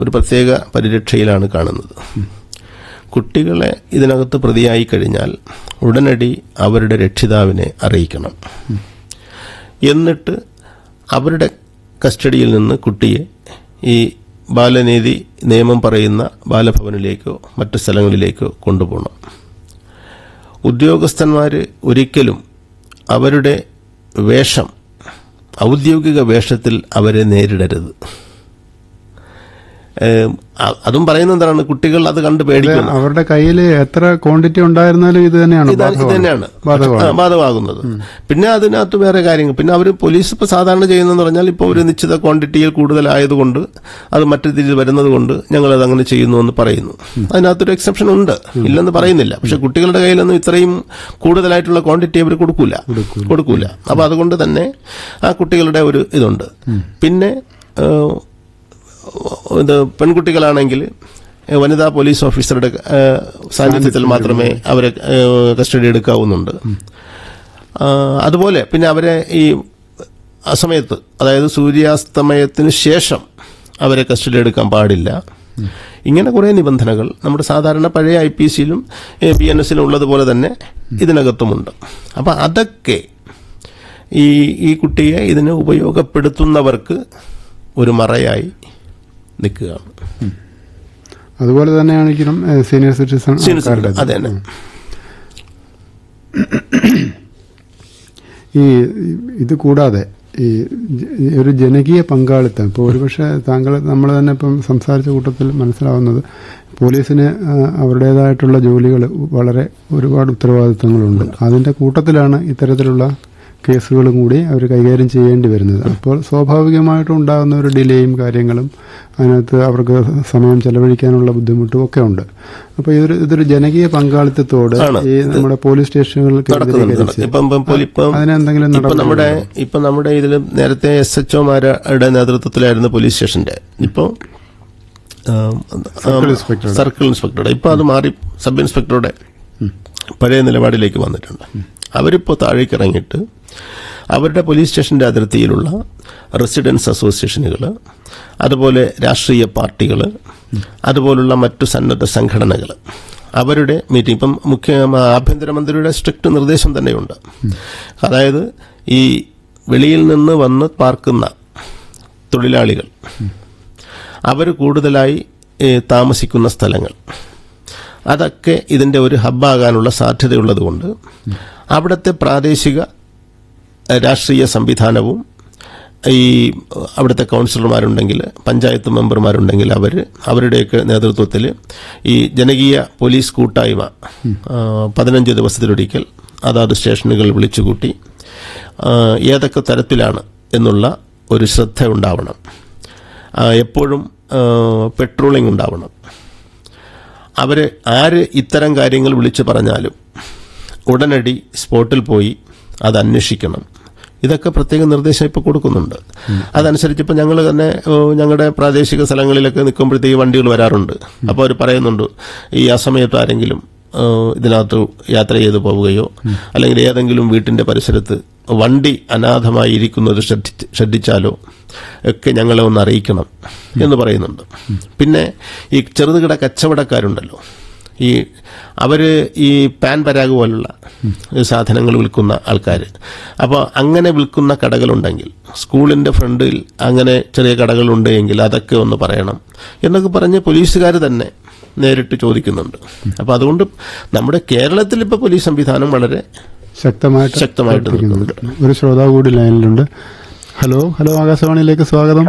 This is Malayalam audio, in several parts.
ഒരു പ്രത്യേക പരിരക്ഷയിലാണ് കാണുന്നത് കുട്ടികളെ ഇതിനകത്ത് പ്രതിയായി കഴിഞ്ഞാൽ ഉടനടി അവരുടെ രക്ഷിതാവിനെ അറിയിക്കണം എന്നിട്ട് അവരുടെ കസ്റ്റഡിയിൽ നിന്ന് കുട്ടിയെ ഈ ബാലനീതി നിയമം പറയുന്ന ബാലഭവനിലേക്കോ മറ്റു സ്ഥലങ്ങളിലേക്കോ കൊണ്ടുപോകണം ഉദ്യോഗസ്ഥന്മാർ ഒരിക്കലും അവരുടെ വേഷം ഔദ്യോഗിക വേഷത്തിൽ അവരെ നേരിടരുത് ഏം, അ- അതും പറയുന്നത് എന്താണ് കുട്ടികൾ അത് കണ്ട് പേടിക്കുന്നു അവരുടെ കയ്യിൽ എത്ര ക്വാണ്ടിറ്റി ഉണ്ടായിരുന്നാലും ഇത് തന്നെയാണ് ഇതാണ് ഇത് ബാധകമാണ്. തന്നെയാണ് ബാധകമാണ്. ആ, ബാധകമാകുന്നത് പിന്നെ അതിനകത്ത് വേറെ കാര്യങ്ങൾ പിന്നെ അവർ പോലീസ് ഇപ്പോൾ സാധാരണ ചെയ്യുന്നതെന്ന് പറഞ്ഞാൽ ഇപ്പോൾ ഒരു നിശ്ചിത ക്വാണ്ടിറ്റിയിൽ കൂടുതലായതുകൊണ്ട് അത് മറ്റു രീതിയിൽ വരുന്നത് കൊണ്ട് ഞങ്ങൾ അത് അങ്ങനെ ചെയ്യുന്നു എന്ന് പറയുന്നു അതിനകത്തൊരു എക്സെപ്ഷൻ ഉണ്ട് ഇല്ലെന്ന് പറയുന്നില്ല പക്ഷെ കുട്ടികളുടെ കയ്യിലൊന്നും ഇത്രയും കൂടുതലായിട്ടുള്ള ക്വാണ്ടിറ്റി അവർ കൊടുക്കൂല കൊടുക്കൂല അപ്പൊ അതുകൊണ്ട് തന്നെ ആ കുട്ടികളുടെ ഒരു ഇതുണ്ട് പിന്നെ ഏഹ്, ഇത് പെൺകുട്ടികളാണെങ്കിൽ ഏഹ്, വനിതാ പോലീസ് ഓഫീസറുടെ ഏഹ്, സാന്നിധ്യത്തിൽ മാത്രമേ അവരെ ഏഹ്, കസ്റ്റഡി എടുക്കാവുന്നുണ്ട് ആ, അതുപോലെ പിന്നെ അവരെ ഈ ആ സമയത്ത് അതായത് സൂര്യാസ്തമയത്തിന് ശേഷം അവരെ കസ്റ്റഡി എടുക്കാൻ പാടില്ല ഇങ്ങനെ കുറേ നിബന്ധനകൾ നമ്മുടെ സാധാരണ പഴയ ഐ പി സിയിലും ബി എൻ എസിലും ഉള്ളതുപോലെ തന്നെ ഇതിനകത്തുമുണ്ട് അപ്പം അതൊക്കെ ഈ ഈ കുട്ടിയെ ഇതിന് ഉപയോഗപ്പെടുത്തുന്നവർക്ക് ഒരു മറയായി നിൽക്കുകയാണ് അതുപോലെ തന്നെയാണെങ്കിലും സീനിയർ സിറ്റിസൺ സീനിയർ സിറ്റിസൺ, അതെ തന്നെ. ഈ ഇത് കൂടാതെ ഈ ജ- ഒരു ജനകീയ പങ്കാളിത്തം ഇപ്പോൾ ഒരുപക്ഷെ താങ്കൾ നമ്മൾ തന്നെ ഇപ്പം സംസാരിച്ച കൂട്ടത്തിൽ മനസ്സിലാവുന്നത് പോലീസിന് ആ, അവരുടേതായിട്ടുള്ള ജോലികൾ വളരെ ഒരുപാട് ഉത്തരവാദിത്തങ്ങളുണ്ട് അതിന്റെ കൂട്ടത്തിലാണ് ഇത്തരത്തിലുള്ള കേസുകളും കൂടി അവർ കൈകാര്യം ചെയ്യേണ്ടി വരുന്നത് അപ്പോൾ സ്വാഭാവികമായിട്ടും ഉണ്ടാകുന്ന ഒരു ഡിലേയും കാര്യങ്ങളും അതിനകത്ത് അവർക്ക് സമയം ചെലവഴിക്കാനുള്ള ബുദ്ധിമുട്ടും ഒക്കെ ഉണ്ട് അപ്പോൾ ഇതൊരു ഇതൊരു ജനകീയ പങ്കാളിത്തത്തോട് ആണ്. ഈ നമ്മുടെ പോലീസ് സ്റ്റേഷനുകൾ നടക്കുന്നുണ്ട് കേന്ദ്രീകരിച്ച് ഇപ്പം ഇപ്പം പോലി- ഇപ്പം അതിനെന്തെങ്കിലും ഇപ്പൊ നടപടി നമ്മുടെ ഇപ്പൊ നമ്മുടെ ഇതിൽ നേരത്തെ എസ് എച്ച് ഒമാരുടെ നേതൃത്വത്തിലായിരുന്നു പോലീസ് സ്റ്റേഷന്റെ ഇപ്പോ ആം, സർക്കിൾ ഇൻസ്പെക്ടറുടെ. സർക്കിൾ ഇൻസ്പെക്ടറുടെ ഇപ്പൊ അത് മാറി സബ് ഇൻസ്പെക്ടറുടെ പഴയ നിലപാടിലേക്ക് വന്നിട്ടുണ്ട് അവരിപ്പോ താഴേക്ക് ഇറങ്ങിയിട്ട് അവരുടെ പോലീസ് സ്റ്റേഷന്റെ അതിർത്തിയിലുള്ള റെസിഡൻസ് അസോസിയേഷനുകൾ അതുപോലെ രാഷ്ട്രീയ പാർട്ടികൾ അതുപോലുള്ള മറ്റു സന്നദ്ധ സംഘടനകൾ അവരുടെ മീറ്റിംഗ് ഇപ്പം മുഖ്യ ആഭ്യന്തരമന്ത്രിയുടെ സ്ട്രിക്റ്റ് നിർദ്ദേശം തന്നെയുണ്ട് അതായത് ഈ വെളിയിൽ നിന്ന് വന്ന് പാർക്കുന്ന തൊഴിലാളികൾ അവർ കൂടുതലായി ഏ, താമസിക്കുന്ന സ്ഥലങ്ങൾ അതൊക്കെ ഇതിൻ്റെ ഒരു ഹബ്ബാകാനുള്ള സാധ്യതയുള്ളതുകൊണ്ട് അവിടുത്തെ പ്രാദേശിക ഏ, രാഷ്ട്രീയ സംവിധാനവും ഈ അവിടുത്തെ കൗൺസിലർമാരുണ്ടെങ്കിൽ പഞ്ചായത്ത് മെമ്പർമാരുണ്ടെങ്കിൽ അവർ അവരുടെയൊക്കെ നേതൃത്വത്തിൽ ഈ ജനകീയ പോലീസ് കൂട്ടായ്മ ആ, പതിനഞ്ച് ദിവസത്തിലൊരിക്കൽ അതാത് സ്റ്റേഷനുകൾ വിളിച്ചുകൂട്ടി ആ, ഏതൊക്കെ തരത്തിലാണ് എന്നുള്ള ഒരു ശ്രദ്ധ ഉണ്ടാവണം ആ, എപ്പോഴും പെട്രോളിംഗ് ഉണ്ടാവണം അവർ ആര് ഇത്തരം കാര്യങ്ങൾ വിളിച്ചു പറഞ്ഞാലും ഉടനടി സ്പോട്ടിൽ പോയി അത് അന്വേഷിക്കണം ഇതൊക്കെ പ്രത്യേക നിർദ്ദേശം ഇപ്പോൾ കൊടുക്കുന്നുണ്ട് അതനുസരിച്ച് ഇപ്പം ഞങ്ങൾ തന്നെ ഏ, ഞങ്ങളുടെ പ്രാദേശിക സ്ഥലങ്ങളിലൊക്കെ നിൽക്കുമ്പോഴത്തേക്ക് വണ്ടികൾ വരാറുണ്ട് അപ്പോൾ അവർ പറയുന്നുണ്ട് ഈ അസമയത്ത് ആരെങ്കിലും ഏ, ഇതിനകത്ത് യാത്ര ചെയ്തു പോവുകയോ അല്ലെങ്കിൽ ഏതെങ്കിലും വീട്ടിന്റെ പരിസരത്ത് വണ്ടി അനാഥമായി ഇരിക്കുന്നത് ശ്രദ്ധിച്ച് ശ്രദ്ധിച്ചാലോ ഒക്കെ ഞങ്ങളെ ഒന്ന് അറിയിക്കണം എന്ന് പറയുന്നുണ്ട് പിന്നെ ഈ ചെറുതുകിട കച്ചവടക്കാരുണ്ടല്ലോ ഈ അവര് ഈ പാൻ പരാഗ് പോലുള്ള സാധനങ്ങൾ വിൽക്കുന്ന ആൾക്കാർ അപ്പോൾ അങ്ങനെ വിൽക്കുന്ന കടകളുണ്ടെങ്കിൽ സ്കൂളിന്റെ ഫ്രണ്ടിൽ അങ്ങനെ ചെറിയ കടകളുണ്ട് എങ്കിൽ അതൊക്കെ ഒന്ന് പറയണം എന്നൊക്കെ പറഞ്ഞ് പോലീസുകാർ തന്നെ നേരിട്ട് ചോദിക്കുന്നുണ്ട് അപ്പോൾ അതുകൊണ്ട് നമ്മുടെ കേരളത്തിൽ ഇപ്പോൾ പോലീസ് സംവിധാനം വളരെ ശക്തമായിട്ട് ശക്തമായിട്ട് പ്രവർത്തിക്കുന്നുണ്ട്. ഒരു ശ്രോതാവ് കൂടി ലൈനിലുണ്ട് ഹലോ ഹലോ ആകാശവാണിയിലേക്ക് സ്വാഗതം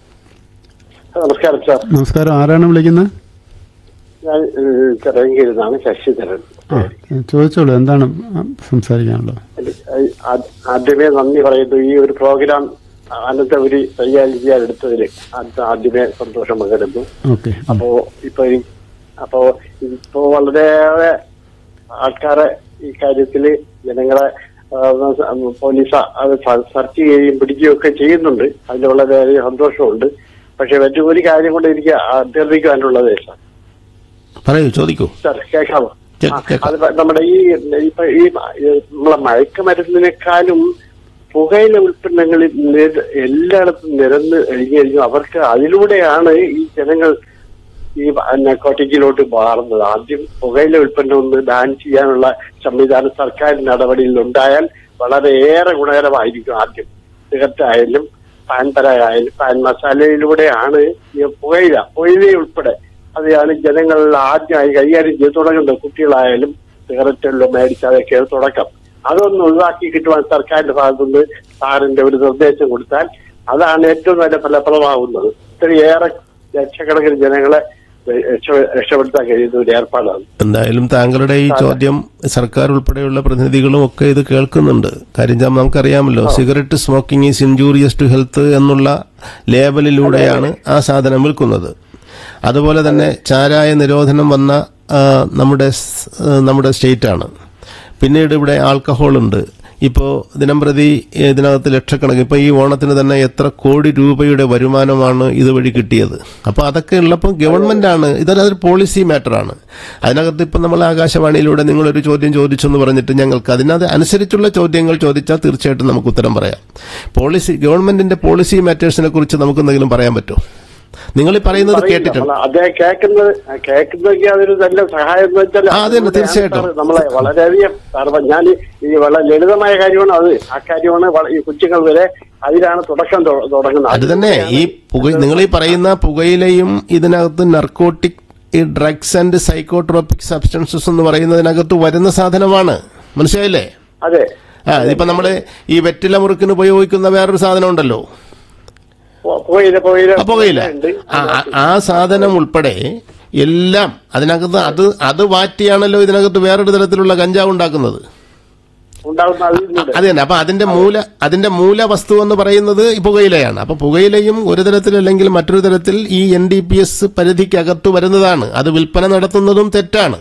നമസ്കാരം സാർ നമസ്കാരം ആരാണ് വിളിക്കുന്നത് ഞാൻ ഏഹ്, ചിറയൻകീഴിൽ നിന്നാണ് ശശിധരൻ ആ ചോദിച്ചോളൂ എന്താണ് സംസാരിക്കാനുള്ളത് ഏഹ്, ആ- ആദ്യമേ നന്ദി പറയുന്നു ഈ ഒരു പ്രോഗ്രാം അനന്തപുരി കൈകാര്യം ചെയ്യാൻ എടുത്തതിൽ ആദ്യമേ സന്തോഷം പകരുന്നു ഓക്കെ അപ്പോ ഇപ്പൊ ഈ- അപ്പോ ഇപ്പോ വളരെയേറെ ആൾക്കാരെ ഈ കാര്യത്തില് ജനങ്ങളെ ആ, പോലീസ് അത് സ- സെർച്ച് ചെയ്യുകയും പിടിക്കുകയും ഒക്കെ ചെയ്യുന്നുണ്ട് അതിൽ വളരെയധികം സന്തോഷമുണ്ട് പക്ഷെ മറ്റു ഒരു കാര്യം കൊണ്ട് എനിക്ക് അഭ്യർത്ഥിക്കാനുള്ളത് സാർ പറയൂ ചോദിക്കൂ സാർ കേൾക്കാമോ കേ- ആ, കേൾക്കാം. അത് നമ്മുടെ ഈ ഇപ്പൊ ഈ നമ്മളെ മയക്കുമരുന്നിനേക്കാളും പുകയില ഉൽപ്പന്നങ്ങളിൽ നിര- എല്ലായിടത്തും നിരന്ന് കഴിഞ്ഞു കഴിഞ്ഞു അവർക്ക് അതിലൂടെയാണ് ഈ ജനങ്ങൾ ഈ നെക്കോട്ടിക്കിലോട്ട് മാറുന്നത് ആദ്യം പുകയില ഉൽപ്പന്നം ഒന്ന് ബാൻ ചെയ്യാനുള്ള സംവിധാനം സർക്കാർ നടപടിയിൽ ഉണ്ടായാൽ വളരെയേറെ ഗുണകരമായിരിക്കും ആദ്യം സിഗരറ്റ് ആയാലും പാൻ പരാഗ് ആയാലും പാൻ മസാലയിലൂടെയാണ് ഈ പുകയില പുകയില ഉൾപ്പെടെ അതാണ് ജനങ്ങൾ ആദ്യമായി കൈകാര്യം ചെയ്ത് തുടങ്ങുന്നത് കുട്ടികളായാലും സിഗരറ്റെല്ലാം മേടിച്ച് അതൊക്കെ തുടക്കം അതൊന്ന് ഒഴിവാക്കി കിട്ടുവാൻ സർക്കാരിന്റെ ഭാഗത്തുനിന്ന് സാറിന്റെ ഒരു നിർദ്ദേശം കൊടുത്താൽ അതാണ് ഏറ്റവും നല്ല ഫലപ്രദമാകുന്നത് ഇത്രയേറെ ലക്ഷക്കണക്കിന് ജനങ്ങളെ രക്ഷ- രക്ഷപ്പെടുത്താൻ കഴിയുന്ന ഒരു ഏർപ്പാടാണ് എന്തായാലും താങ്കളുടെ ഈ ചോദ്യം സർക്കാർ ഉൾപ്പെടെയുള്ള പ്രതിനിധികളും ഒക്കെ ഇത് കേൾക്കുന്നുണ്ട് കാര്യം ചാ- നമുക്കറിയാമല്ലോ cigarette smoking is injurious to health എന്നുള്ള ലേബലിലൂടെയാണ് ആ സാധനം വിൽക്കുന്നത് അതുപോലെ തന്നെ ചാരായ നിരോധനം വന്ന ആ, നമ്മുടെ സ്- ആ, നമ്മുടെ സ്റ്റേറ്റാണ് പിന്നീട് ഇവിടെ ആൽക്കഹോൾ ഉണ്ട് ഇപ്പോൾ ദിനംപ്രതി ഇതിനകത്ത് ലക്ഷക്കണക്കിന് ഇപ്പോൾ ഈ ഓണത്തിന് തന്നെ എത്ര കോടി രൂപയുടെ വരുമാനമാണ് ഇതുവഴി കിട്ടിയത് അപ്പോൾ അതൊക്കെ ഉള്ളപ്പോൾ ഗവൺമെന്റാണ് ഇതൊരു പോളിസി മാറ്ററാണ് അതിനകത്ത് ഇപ്പം നമ്മൾ ആകാശവാണിയിലൂടെ നിങ്ങളൊരു ചോദ്യം ചോദിച്ചെന്ന് പറഞ്ഞിട്ട് ഞങ്ങൾക്ക് അതിനകത്ത് അനുസരിച്ചുള്ള ചോദ്യങ്ങൾ ചോദിച്ചാൽ തീർച്ചയായിട്ടും നമുക്ക് ഉത്തരം പറയാം പോളിസി ഗവൺമെന്റിന്റെ പോളിസി മാറ്റേഴ്സിനെ കുറിച്ച് നമുക്ക് എന്തെങ്കിലും പറയാൻ പറ്റുമോ നിങ്ങൾ ഈ പറയുന്നത് കേട്ടിട്ടുണ്ട് അതെ കേൾക്കുന്നത് കേൾക്കുന്നതൊക്കെ അതൊരു നല്ല സഹായം എന്ന് വെച്ചാൽ ആ, അത് തന്നെ, തീർച്ചയായിട്ടും. സാറ് നമ്മളെ വളരെയധികം സാറ് ഞാൻ ഈ വളരെ ലളിതമായ കാര്യമാണ് അത് ആ കാര്യമാണ് വള- ഈ കൊച്ചുങ്ങൾ വരെ അതിലാണ് തുടക്കം തൊ- തുടങ്ങുന്നത് അത് തന്നെ ഈ പുക നിങ്ങൾ ഈ പറയുന്ന പുകയിലയും ഇതിനകത്ത് നർക്കോട്ടിക് ഈ ഡ്രഗ്സ് ആൻഡ് സൈക്കോട്രോപിക് സബ്സ്റ്റൻസസ് എന്ന് പറയുന്നതിനകത്ത് വരുന്ന സാധനമാണ് മനസ്സിലായില്ലേ അതെ ആ ഇതിപ്പോ നമ്മള് ഈ വെറ്റില മുറുക്കിന് ഉപയോഗിക്കുന്ന വേറൊരു സാധനം ഉണ്ടല്ലോ പു- പുകയില പുകയില ആ പുകയില ഉണ്ട്. ആ, ആ- ആ സാധനം ഉൾപ്പെടെ എല്ലാം അതിനകത്ത് അത് അത് വാറ്റിയാണല്ലോ ഇതിനകത്ത് വേറൊരു തരത്തിലുള്ള കഞ്ചാവ് ഉണ്ടാക്കുന്നത് ഉണ്ടാകുന്ന അതിൽ നിന്നുണ്ട്. അത് തന്നെ അപ്പൊ അതിന്റെ മൂല അതിന്റെ മൂല വസ്തു എന്ന് പറയുന്നത് ഈ പുകയിലയാണ് അപ്പൊ പുകയിലയും ഒരു തരത്തിൽ അല്ലെങ്കിൽ മറ്റൊരു തരത്തിൽ ഈ എൻ ഡി പി എസ് പരിധിക്കകത്ത് വരുന്നതാണ് അത് വിൽപ്പന നടത്തുന്നതും തെറ്റാണ്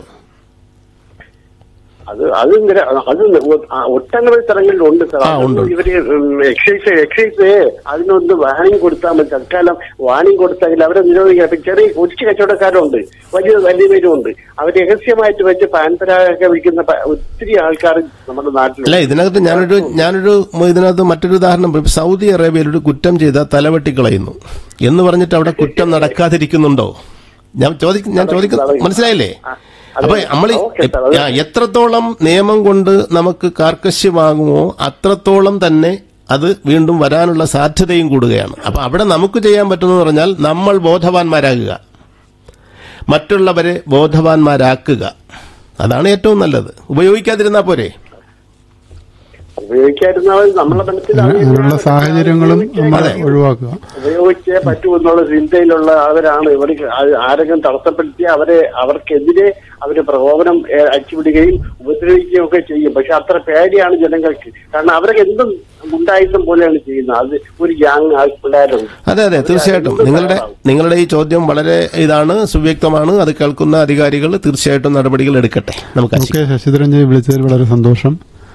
അത് അത് നിര- അത് ഒ- ആ, ഒട്ടനവധി തരങ്ങളിലുണ്ട് സാർ ആ, ഉണ്ട്. അതൊന്നും ഇവര് എക്സൈസ് എക്സൈസ് അതിനൊന്ന് വാണിംഗ് കൊടുത്താൽ മതി തൽക്കാലം വാണിംഗ് കൊടുത്തെങ്കിൽ അവരെ നിരോധിക്കാം ഇപ്പൊ ചെറിയ കൊച്ചു കച്ചവടക്കാരുണ്ട് വലിയ വലിയ പേരുമുണ്ട് അവർ രഹസ്യമായിട്ട് വെച്ച് പാൻപരാഗൊക്കെ വിൽക്കുന്ന പ- ഒത്തിരി ആൾക്കാർ നമ്മുടെ നാട്ടിലുണ്ട് അല്ല ഇതിനകത്ത് ഞാനൊരു ഞാനൊരു ഇതിനകത്ത് മറ്റൊരു ഉദാഹരണം പറയും. സൗദി അറേബ്യയിൽ ഒരു കുറ്റം ചെയ്ത തലവെട്ടിക്കളയുന്നു എന്ന് പറഞ്ഞിട്ട് അവിടെ കുറ്റം നടക്കാതിരിക്കുന്നുണ്ടോ ഞാൻ ചോദിക്കും ഞാൻ ചോദിക്കുന്ന മനസ്സിലായില്ലേ അപ്പൊ നമ്മൾ ഓക്കേ സാർ, അത് എത്രത്തോളം നിയമം കൊണ്ട് നമുക്ക് കാർക്കശ്യമാകുമോ അത്രത്തോളം തന്നെ അത് വീണ്ടും വരാനുള്ള സാധ്യതയും കൂടുകയാണ് അപ്പൊ അവിടെ നമുക്ക് ചെയ്യാൻ പറ്റുന്നത് പറഞ്ഞാൽ നമ്മൾ ബോധവാന്മാരാകുക മറ്റുള്ളവരെ ബോധവാന്മാരാക്കുക അതാണ് ഏറ്റവും നല്ലത് ഉപയോഗിക്കാതിരുന്നാ പോരെ ഉപയോഗിക്കാതിരുന്നവർ നമ്മളെ മനസ്സിൽ അതിനുള്ള സാഹചര്യങ്ങളും നമ്മൾ ഒഴിവാക്കുക ഉപയോഗിച്ചേ പറ്റൂ എന്നുള്ള ചിന്തയിലുള്ള അവരാണ് ഇവർ ആരെങ്കിലും തടസ്സപ്പെടുത്തി അവരെ അവർക്കെതിരെ അവര് പ്രകോപനം ഏഹ്, അടിച്ചുവിടുകയും ഉപദ്രവിക്കുകയും ഒക്കെ ചെയ്യും പക്ഷെ അത്ര പേടിയാണ് ജനങ്ങൾക്ക് കാരണം അവരൊക്കെ എന്തും ഗുണ്ടായുസം പോലെയാണ് ചെയ്യുന്നത് അത് ഒരു ഗ്യാങ് പിള്ളേരുണ്ട് അതെ അതെ തീർച്ചയായിട്ടും നിങ്ങളുടെ നിങ്ങളുടെ ഈ ചോദ്യം വളരെ ഇതാണ് സുവ്യക്തമാണ് അത് കേൾക്കുന്ന അധികാരികൾ തീർച്ചയായിട്ടും നടപടികൾ എടുക്കട്ടെ നമുക്ക് ഓക്കെ ശശിധരൻ ജി വിളിച്ചതിൽ വളരെ സന്തോഷം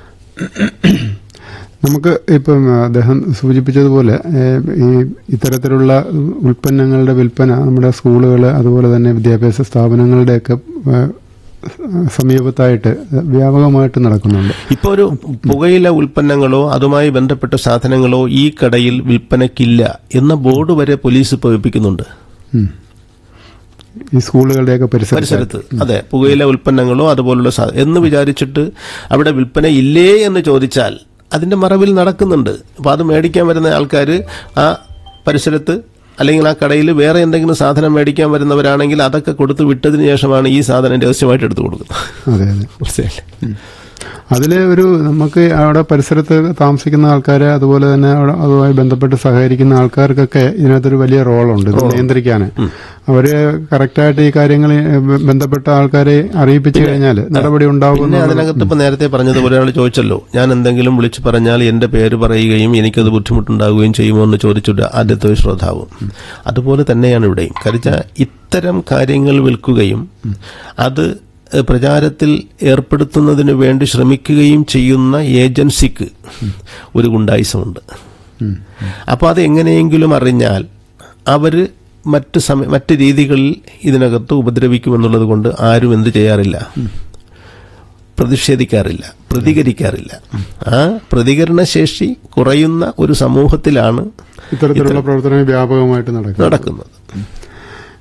നമുക്ക് ഇപ്പം അദ്ദേഹം സൂചിപ്പിച്ചതുപോലെ ഏഹ്, ഈ ഇത്തരത്തിലുള്ള ഉൽപ്പന്നങ്ങളുടെ വിൽപ്പന നമ്മുടെ സ്കൂളുകൾ അതുപോലെ തന്നെ വിദ്യാഭ്യാസ സ്ഥാപനങ്ങളുടെയൊക്കെ ഏഹ്, സമീപത്തായിട്ട് വ്യാപകമായിട്ട് നടക്കുന്നുണ്ട് ഇപ്പൊ ഒരു പുകയില ഉൽപ്പന്നങ്ങളോ അതുമായി ബന്ധപ്പെട്ട സാധനങ്ങളോ ഈ കടയിൽ വിൽപ്പനയ്ക്കില്ല എന്ന ബോർഡ് വരെ പോലീസ് ഇപ്പോൾ വെപ്പിക്കുന്നുണ്ട് ഉം. ഈ സ്കൂളുകളുടെയൊക്കെ പരിസരത്ത് പരിസരത്ത് അതെ പുകയില ഉൽപ്പന്നങ്ങളോ അതുപോലുള്ള സാ- എന്ന് വിചാരിച്ചിട്ട് അവിടെ വിൽപ്പന ഇല്ലേ എന്ന് ചോദിച്ചാൽ അതിന്റെ മറവിൽ നടക്കുന്നുണ്ട് അപ്പൊ അത് മേടിക്കാൻ വരുന്ന ആൾക്കാർ ആ പരിസരത്ത് അല്ലെങ്കിൽ ആ കടയിൽ വേറെ എന്തെങ്കിലും സാധനം മേടിക്കാൻ വരുന്നവരാണെങ്കിൽ അതൊക്കെ കൊടുത്ത് വിട്ടതിന് ശേഷമാണ് ഈ സാധനം രഹസ്യമായിട്ട് എടുത്തു കൊടുക്കുന്നത് അതെ അതെ മനസ്സിലായില്ലേ അതിൽ ഒരു നമുക്ക് അവിടെ പരിസരത്ത് താമസിക്കുന്ന ആൾക്കാരെ അതുപോലെ തന്നെ അവിടെ അതുമായി ബന്ധപ്പെട്ട് സഹകരിക്കുന്ന ആൾക്കാർക്കൊക്കെ ഇതിനകത്തൊരു വലിയ റോളുണ്ട് ഇത് നിയന്ത്രിക്കാൻ അവര് കറക്റ്റായിട്ട് ഈ കാര്യങ്ങൾ ബന്ധപ്പെട്ട ആൾക്കാരെ അറിയിപ്പിച്ചു കഴിഞ്ഞാൽ നടപടി ഉണ്ടാകും പിന്നെ അതിനകത്ത് ഇപ്പൊ നേരത്തെ പറഞ്ഞതുപോലെ ഒരാൾ ചോദിച്ചല്ലോ ഞാൻ എന്തെങ്കിലും വിളിച്ചു പറഞ്ഞാൽ എന്റെ പേര് പറയുകയും എനിക്കത് ബുദ്ധിമുട്ടുണ്ടാകുകയും ചെയ്യുമോ എന്ന് ചോദിച്ചിട്ട് ആദ്യത്തെ ഒരു ശ്രോതാവ് അതുപോലെ തന്നെയാണ് ഇവിടെയും കരിച്ച ഇത്തരം കാര്യങ്ങൾ വിൽക്കുകയും അത് ഏഹ്, പ്രചാരത്തിൽ ഏർപ്പെടുത്തുന്നതിന് വേണ്ടി ശ്രമിക്കുകയും ചെയ്യുന്ന ഏജൻസിക്ക് ഒരു ഗുണ്ടായിസമുണ്ട് അപ്പോൾ അത് എങ്ങനെയെങ്കിലും അറിഞ്ഞാൽ അവര് മറ്റ് സമയ മറ്റ് രീതികളിൽ ഇതിനകത്ത് ഉപദ്രവിക്കുമെന്നുള്ളത് കൊണ്ട് ആരും എന്ത് ചെയ്യാറില്ല പ്രതിഷേധിക്കാറില്ല പ്രതികരിക്കാറില്ല ആ പ്രതികരണശേഷി കുറയുന്ന ഒരു സമൂഹത്തിലാണ് ഇത്തരത്തിലുള്ള പ്രവർത്തനങ്ങൾ വ്യാപകമായിട്ട് നടക്കും നടക്കുന്നത്